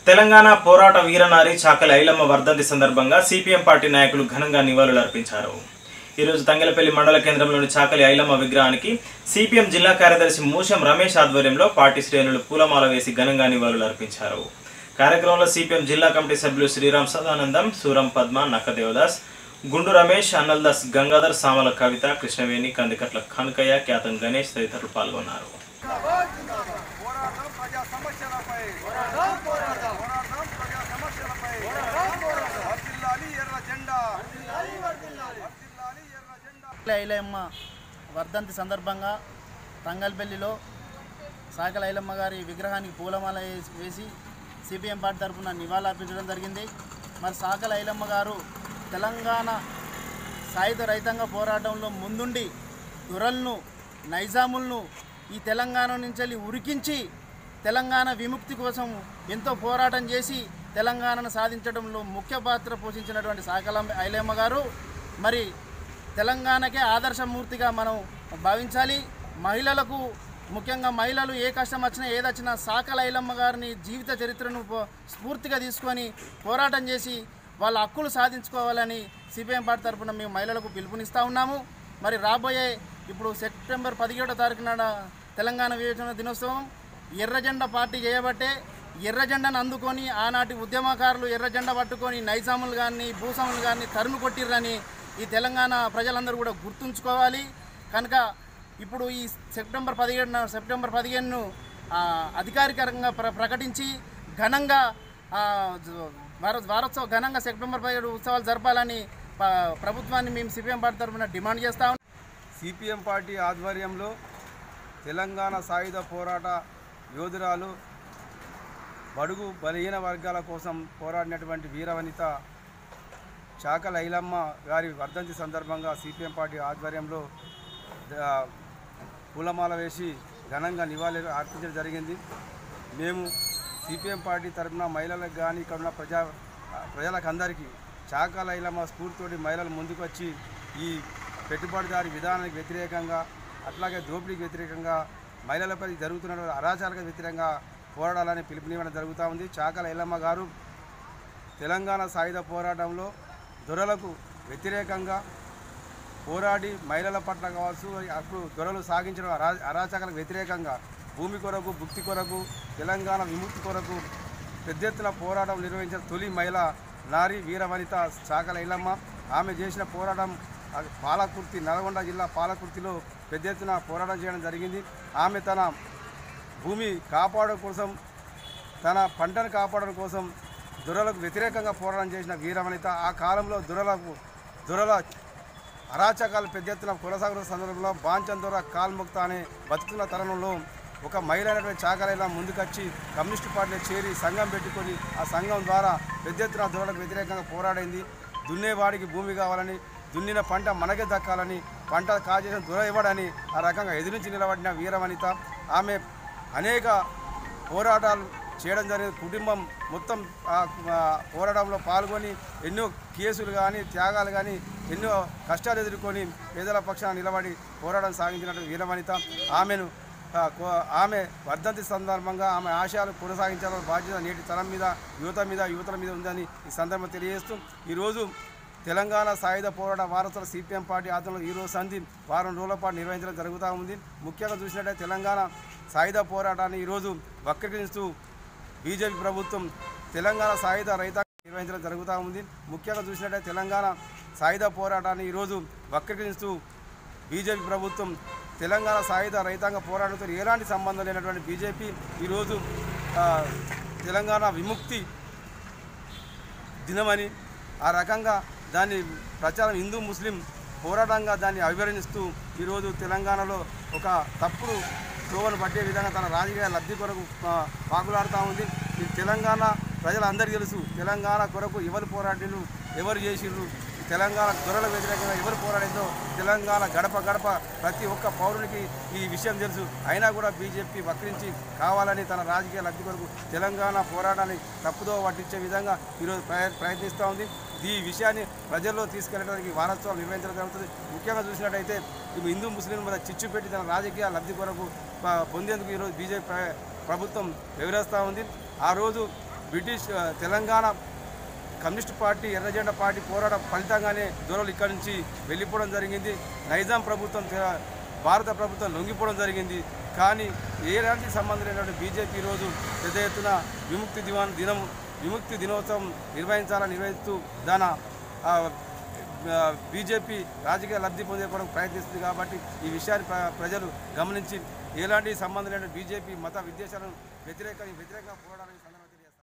తెలంగాణ పోరాట వీరనారి చాకలి ఐలమ్మ వర్ధంతి సందర్భంగా సిపిఎం పార్టీ నాయకులు ఘనంగా నివాళులర్పించారు ఈరోజు తంగెలపల్లి మండల కేంద్రంలోని చాకలి ఐలమ్మ విగ్రహానికి సిపిఎం జిల్లా కార్యదర్శి మూషం రమేష్ ఆధ్వర్యంలో పార్టీ శ్రేణులు పూలమాల వేసి ఘనంగా నివాళులర్పించారు కార్యక్రమంలో సిపిఎం జిల్లా కమిటీ సభ్యులు శ్రీరామ్ సదానందం సూరం పద్మ నక్క దేవదాస్ గుండు రమేష్ అన్నల్దాస్ గంగాధర్ సామల కవిత కృష్ణవేణి కందికట్ల కనకయ్య ఖ్యాతం గణేష్ తదితరులు పాల్గొన్నారు పోరాటం ప్రజా సమస్యలపై పోరాటం పోరాటం ప్రజా సమస్యలపై వర్ధిల్లాలి ఎర్ర జెండా వర్ధిల్లాలి ఎర్ర జెండా ఐలమ్మ వర్ధంతి సందర్భంగా తంగల్పల్లిలో సాకల ఐలమ్మ గారి విగ్రహానికి పూలమాల వేసి- వేసి సిపిఎం పార్టీ తరఫున నివాళులర్పించడం జరిగింది మరి సాకల ఐలమ్మ గారు తెలంగాణ సాయుధ రైతాంగ పోరాటంలో ముందుండి దురల్ను నైజాములను ఈ తెలంగాణ నుంచి వెళ్ళి ఉరికించి తెలంగాణ విముక్తి కోసం ఎంతో పోరాటం చేసి తెలంగాణను సాధించడంలో ముఖ్య పాత్ర పోషించినటువంటి సాకల ఐలమ్మ గారు మరి తెలంగాణకే ఆదర్శమూర్తిగా మనం భావించాలి మహిళలకు ముఖ్యంగా మహిళలు ఏ కష్టం వచ్చినా ఏదొచ్చినా సాకల ఐలమ్మ గారిని జీవిత చరిత్రను పో- స్ఫూర్తిగా తీసుకొని పోరాటం చేసి వాళ్ళ హక్కులు సాధించుకోవాలని సిపిఎం పార్టీ తరఫున మేము మహిళలకు పిలుపునిస్తూ ఉన్నాము మరి రాబోయే ఇప్పుడు సెప్టెంబర్ పదిహేడో తారీఖు నాడ తెలంగాణ వివేచన దినోత్సవం ఎర్రజెండా పార్టీ చేయబట్టే ఎర్రజెండాను అందుకొని ఆనాటి ఉద్యమకారులు ఎర్రజెండా పట్టుకొని నైజాములు కానీ భూస్వాములు కానీ తరిమి కొట్టిర్రని ఈ తెలంగాణ ప్రజలందరూ కూడా గుర్తుంచుకోవాలి కనుక ఇప్పుడు ఈ సెప్టెంబర్ పదిహేడున సెప్టెంబర్ పదిహేనును ఆ, అధికారికంగా ప్ర ప్రకటించి ఘనంగా ఆ, జ- వార వారోత్సవ ఘనంగా సెప్టెంబర్ పదిహేడు ఉత్సవాలు జరపాలని ప- ప్రభుత్వాన్ని మేము సిపిఎం పార్టీ తరఫున డిమాండ్ చేస్తా ఉన్నాం సిపిఎం పార్టీ ఆధ్వర్యంలో తెలంగాణ సాయుధ పోరాట యోధురాలు బడుగు బలహీన వర్గాల కోసం పోరాడినటువంటి వీరవనిత చాకల ఐలమ్మ గారి వర్ధంతి సందర్భంగా సిపిఎం పార్టీ ఆధ్వర్యంలో ఆ, పూలమాల వేసి ఘనంగా నివాళి అర్పించడం జరిగింది మేము సిపిఎం పార్టీ తరఫున మహిళలకు కానీ ఇక్కడ ఉన్న ప్రజా ప్రజలకు అందరికీ చాకల ఐలమ్మ స్ఫూర్తితోటి మహిళలు ముందుకు వచ్చి ఈ పెట్టుబడిదారి విధానానికి వ్యతిరేకంగా అట్లాగే దోపిడీకి వ్యతిరేకంగా మహిళలపై జరుగుతున్న అరాచాలకు వ్యతిరేకంగా పోరాడాలని పిలుపునివ్వడం జరుగుతూ ఉంది చాకల ఐలమ్మ గారు తెలంగాణ సాయుధ పోరాటంలో దొరలకు వ్యతిరేకంగా పోరాడి మహిళల పట్ల కావచ్చు అప్పుడు దొరలు సాగించిన అరా అరాచకాలకు వ్యతిరేకంగా భూమి కొరకు భుక్తి కొరకు తెలంగాణ విముక్తి కొరకు పెద్ద ఎత్తున పోరాటం నిర్వహించిన తొలి మహిళ నారి వీరవనిత చాకల ఇల్లమ్మ ఆమె చేసిన పోరాటం అది పాలకుర్తి నల్గొండ జిల్లా పాలకుర్తిలో పెద్ద ఎత్తున పోరాటం చేయడం జరిగింది ఆమె తన భూమి కాపాడడం కోసం తన పంటను కాపాడడం కోసం దొరలకు వ్యతిరేకంగా పోరాటం చేసిన వీరవనిత ఆ కాలంలో దొరలకు దొరల అరాచకాలు పెద్ద ఎత్తున కొనసాగుతున్న సందర్భంలో బాంచన్ దొర కాల్ముక్త అనే బతుకుతున్న తరుణంలో ఒక మహిళ అయినటువంటి చాకలైలా ముందుకొచ్చి కమ్యూనిస్టు పార్టీలో చేరి సంఘం పెట్టుకొని ఆ సంఘం ద్వారా పెద్ద ఎత్తున దొరలకు వ్యతిరేకంగా పోరాడింది దున్నేవాడికి భూమి కావాలని దున్నిన పంట మనకే దక్కాలని పంట కాజేసిన దొర ఇవ్వడని ఆ రకంగా ఎదిరించి నిలబడిన వీరవనిత ఆమె అనేక పోరాటాలు చేయడం జరిగిన కుటుంబం మొత్తం ఆ ఆ పోరాటంలో పాల్గొని ఎన్నో కేసులు కానీ త్యాగాలు కానీ ఎన్నో కష్టాలు ఎదుర్కొని పేదల పక్షాన నిలబడి పోరాటం సాగించినటువంటి వీరవనిత ఆమెను ఆ, కో- ఆమె వర్ధంతి సందర్భంగా ఆమె ఆశయాలు కొనసాగించాలని బాధ్యత నేటి తరం మీద యువత మీద యువతల మీద ఉందని ఈ సందర్భం తెలియజేస్తూ ఈరోజు తెలంగాణ సాయుధ పోరాట వారసుల సిపిఎం పార్టీ ఆధ్వర్యంలో ఈరోజు సంధి వారం రోజుల పాటు నిర్వహించడం జరుగుతూ ఉంది ముఖ్యంగా చూసినట్లయితే తెలంగాణ సాయుధ పోరాటాన్ని ఈరోజు వక్రీకరిస్తూ బీజేపీ ప్రభుత్వం తెలంగాణ సాయుధ రైతాంగం నిర్వహించడం జరుగుతూ ఉంది ముఖ్యంగా చూసినట్లయితే తెలంగాణ సాయుధ పోరాటాన్ని ఈరోజు వక్రీకరిస్తూ బీజేపీ ప్రభుత్వం తెలంగాణ సాయుధ రైతాంగ పోరాటంతో ఎలాంటి సంబంధం లేనటువంటి బీజేపీ ఈరోజు ఆ, తెలంగాణ విముక్తి దినమని ఆ రకంగా దాన్ని ప్రచారం హిందూ ముస్లిం పోరాటంగా దాన్ని అభివర్ణిస్తూ ఈరోజు తెలంగాణలో ఒక తప్పుడు త్రోవను పట్టే విధంగా తన రాజకీయ లబ్ధి కొరకు ఆ, పాకులాడుతూ ఉంది ఈ తెలంగాణ ప్రజలందరికీ తెలుసు తెలంగాణ కొరకు ఎవరు పోరాడిలు ఎవరు చేసిర్రు ఈ తెలంగాణ దొరల వ్యతిరేకంగా ఎవరు పోరాడిందో తెలంగాణ గడప గడప ప్రతి ఒక్క పౌరునికి ఈ విషయం తెలుసు అయినా కూడా బీజేపీ వక్రించి కావాలని తన రాజకీయ లబ్ధి కొరకు తెలంగాణ పోరాటాన్ని తప్పుదో పట్టించే విధంగా ఈరోజు ప్రయ ప్రయత్నిస్తూ ఉంది ఈ విషయాన్ని ప్రజల్లో తీసుకెళ్ళడానికి వారోత్సవాలు నిర్వహించడం జరుగుతుంది ముఖ్యంగా చూసినట్టయితే ఇప్పుడు హిందూ ముస్లిం మీద చిచ్చు పెట్టి తన రాజకీయ లబ్ధి కొరకు ప- పొందేందుకు ఈరోజు బీజేపీ ప్ర- ప్రభుత్వం వివరిస్తూ ఉంది ఆ రోజు బ్రిటిష్ ఆ, తెలంగాణ కమ్యూనిస్ట్ పార్టీ ఎర్రజెండా పార్టీ పోరాట ఫలితంగానే దూరాలు ఇక్కడి నుంచి వెళ్ళిపోవడం జరిగింది నైజాం ప్రభుత్వం తె- భారత ప్రభుత్వం లొంగిపోవడం జరిగింది కానీ ఎలాంటి సంబంధం లేనటువంటి బీజేపీ ఈరోజు పెద్ద ఎత్తున విముక్తి దివాన్ దినం విముక్తి దినోత్సవం నిర్వహించాలని నిర్వహిస్తూ దాని ఆ, ఆ, బీజేపీ రాజకీయ లబ్ధి పొందేకోవడం ప్రయత్నిస్తుంది కాబట్టి ఈ విషయాన్ని ప్ర- ప్రజలు గమనించి ఎలాంటి సంబంధం లేని బీజేపీ మత విద్వేషాలను వ్యతిరేక వ్యతిరేకంగా పోరాడాలని